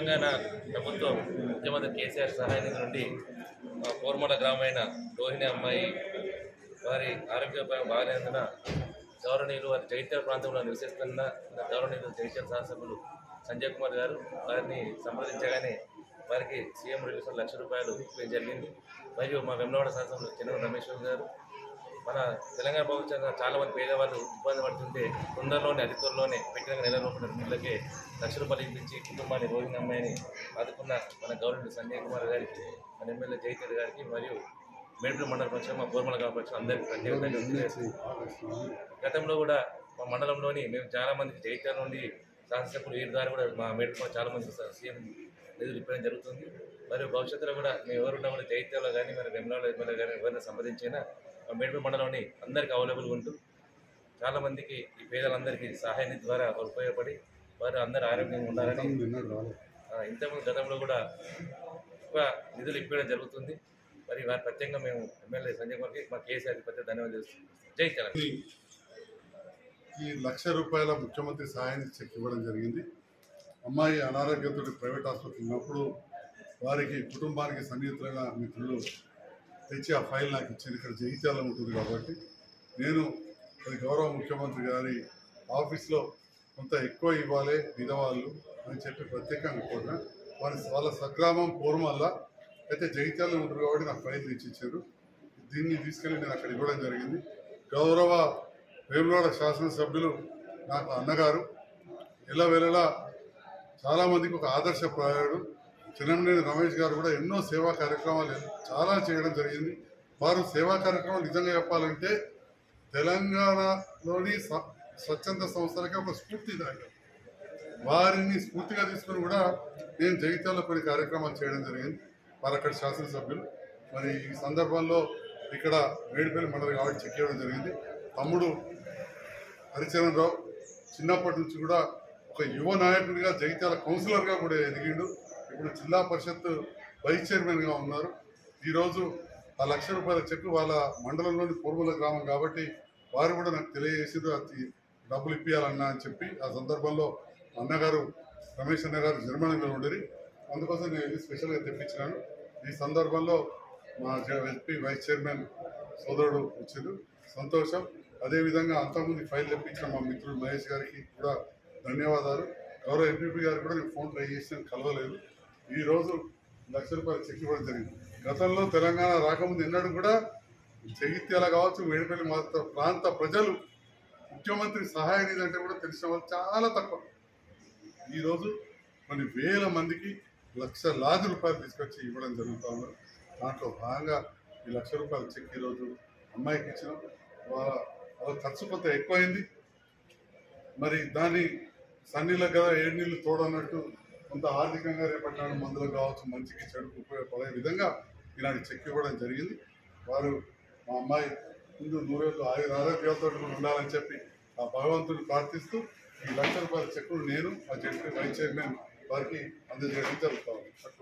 తెలంగాణ ప్రభుత్వం ముఖ్యమంత్రి కేసీఆర్ సహాయ నిధి నుండి ఆ, కోర్మల గ్రామైన రోహిణి అమ్మాయి వారి ఆరోగ్యపరం బాగాలేనందున గౌరవనీయులు వారి జైత్యాల ప్రాంతంలో నివసిస్తున్న గౌరవనీయులు జైత్యాల శాసనసభ్యులు సంజయ్ కుమార్ గారు వారిని సంప్రదించగానే వారికి సీఎం రిలీఫ్ ఫండ్ లక్ష రూపాయలు ఇవ్వడం జరిగింది మరియు మా వెమ్లవాడ శాసనసభ్యులు చిన్న రమేశ్వర్ గారు మన తెలంగాణ ప్రభుత్వం చాలా మంది పేదవాళ్ళు ఇబ్బంది పడుతుంటే తొందరలోనే అతి త్వరలోనే పెట్టిన నెల లోపల పిల్లలకి లక్ష రూపాయలు ఇప్పించి కుటుంబాన్ని రోహిణి అమ్మాయిని ఆదుకున్న మన గవర్నమెంట్ సంజయ్ కుమార్ గారికి మన ఎమ్మెల్యే జయకర్ గారికి మరియు మేడ్పల్లి మండల పక్షం మా గోర్మల గ్రామ పక్షం అందరికీ ప్రత్యేక ధన్యవాదాలు. గతంలో కూడా మా మండలంలోని మేము చాలా మందికి జైత్యాల నుండి శాసనసభ్యులు వీరి ద్వారా కూడా మా మేడ్పల్లి చాలా మంది సీఎం నిధులు ఇవ్వడం జరుగుతుంది మరియు భవిష్యత్తులో కూడా మేము ఎవరున్నా కూడా జైత్యాలో కానీ మరి వెమ్లాలో ఎమ్మెల్యే కానీ ఎవరైనా సంప్రదించినా మా మేడ్పల్లి మండలంలోని అందరికీ అవైలబుల్గా ఉంటూ చాలా మందికి ఈ పేదలందరికీ సహాయ నిధి ద్వారా వారు ఉపయోగపడి వారు అందరూ ఆరోగ్యంగా ఉండాలని ఆ, ఇంతకుముందు గతంలో కూడా ఎక్కువ నిధులు ఇవ్వడం జరుగుతుంది మరి వారి ప్రత్యేకంగా మేము ఎమ్మెల్యే సంజయ్ కుమార్కి మా కేసీఆర్ ప్రత్యేక ధన్యవాదాలు తెలుస్తున్నాం జై తెలంగాణ ఈ లక్ష రూపాయల ముఖ్యమంత్రి సహాయాన్ని చెక్ ఇవ్వడం జరిగింది అమ్మాయి అనారోగ్యంతో ప్రైవేట్ ఆసుపత్రి ఉన్నప్పుడు వారికి కుటుంబానికి సన్నిహితులైన మిత్రులు తెచ్చి ఆ ఫైల్ నాకు ఇచ్చింది ఇక్కడ జగిత్యాల ఉంటుంది కాబట్టి నేను అది గౌరవ ముఖ్యమంత్రి గారి ఆఫీస్లో కొంత ఎక్కువ ఇవ్వాలి విధవాళ్ళు అని చెప్పి ప్రత్యేకంగా కోరిన వారి వాళ్ళ స్వగ్రామం పూర్వమల్ల అయితే జగిత్యాలలో ఉంటారు కాబట్టి నాకు ఫైల్ తెచ్చి ఇచ్చారు దీన్ని తీసుకెళ్ళి నేను అక్కడ ఇవ్వడం జరిగింది గౌరవ వేములవాడ శాసనసభ్యులు నాకు అన్నగారు ఎల్లవేళలా చాలామందికి ఒక ఆదర్శప్రాయుడు చిన్నమనేని రమేష్ గారు కూడా ఎన్నో సేవా కార్యక్రమాలు చాలా చేయడం జరిగింది వారు సేవా కార్యక్రమాలు నిజంగా చెప్పాలంటే తెలంగాణలోని స్వ- స్వచ్ఛంద సంస్థలకి ఒక స్ఫూర్తిదాయకం వారిని స్ఫూర్తిగా తీసుకుని కూడా నేను జగిత్యాలలో కొన్ని కార్యక్రమాలు చేయడం జరిగింది వారు అక్కడ శాసనసభ్యులు మరి ఈ సందర్భంలో ఇక్కడ మేడిపల్లి మండలి కాబట్టి చెక్ చేయడం జరిగింది తమ్ముడు హరిచరణ్ రావు చిన్నప్పటి నుంచి కూడా ఒక యువ నాయకుడిగా జగిత్యాల కౌన్సిలర్గా కూడా ఎదిగిండు ఇప్పుడు జిల్లా పరిషత్ వైస్ చైర్మన్గా ఉన్నారు ఈరోజు ఆ లక్ష రూపాయల చెక్ వాళ్ళ మండలంలోని పూర్వల గ్రామం కాబట్టి వారు కూడా నాకు తెలియజేసిండ్రు అది డబ్బులు ఇప్పియాలన్నా అని చెప్పి ఆ సందర్భంలో అన్నగారు రమేష్ అన్న గారు జర్మనీలో ఉండేది అందుకోసం నేను వెళ్ళి స్పెషల్గా తెప్పించినాను ఈ సందర్భంలో మా ఎస్పీ వైస్ చైర్మన్ సోదరుడు వచ్చారు సంతోషం అదేవిధంగా అంతకుముందు ఈ ఫైల్ తెప్పించిన మా మిత్రుడు మహేష్ గారికి కూడా ధన్యవాదాలు గౌరవ ఎంపీపీ గారికి కూడా నేను ఫోన్ ట్రై చేసిన కలవలేదు ఈ రోజు లక్ష రూపాయలు చెక్ ఇవ్వడం జరిగింది గతంలో తెలంగాణ రాకముందు ఎన్నడూ కూడా జగిత్యాల కావచ్చు మేడిపల్లి మాత్రం ప్రాంత ప్రజలు ముఖ్యమంత్రి సహాయ నిధి అంటే కూడా తెలిసిన వాళ్ళు చాలా తక్కువ ఈరోజు కొన్ని వేల మందికి లక్షలాది రూపాయలు తీసుకొచ్చి ఇవ్వడం జరుగుతూ ఉన్నారు దాంట్లో భాగంగా ఈ లక్ష రూపాయల చెక్ ఈరోజు అమ్మాయికి ఇచ్చినాం వాళ్ళ వాళ్ళ ఖర్చు కొంత ఎక్కువైంది మరి దాన్ని సన్నీళ్ళకి కదా ఏడు నీళ్ళు తోడన్నట్టు కొంత ఆర్థికంగా రేపటి నాడు మందులు కావచ్చు మంచికి చెడుకు ఉపయోగపడే విధంగా ఇలాంటి చెక్ ఇవ్వడం జరిగింది వారు మా అమ్మాయి ముందు నూరేళ్ళు ఆయుర ఆరోగ్యాలతో ఉండాలని చెప్పి ఆ భగవంతుని ప్రార్థిస్తూ ఈ లక్ష రూపాయల చెక్కులు నేను ఆ జడ్పీ వైస్ చైర్మన్ వారికి అందజేయడం జరుగుతా ఉంది అట్టు.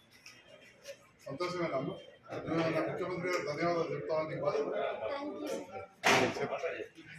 సంతోషమేనమ్మా నేను నా ముఖ్యమంత్రి గారు ధన్యవాదాలు చెప్తామని చెప్పాలి థ్యాంక్ యూ చెప్పండి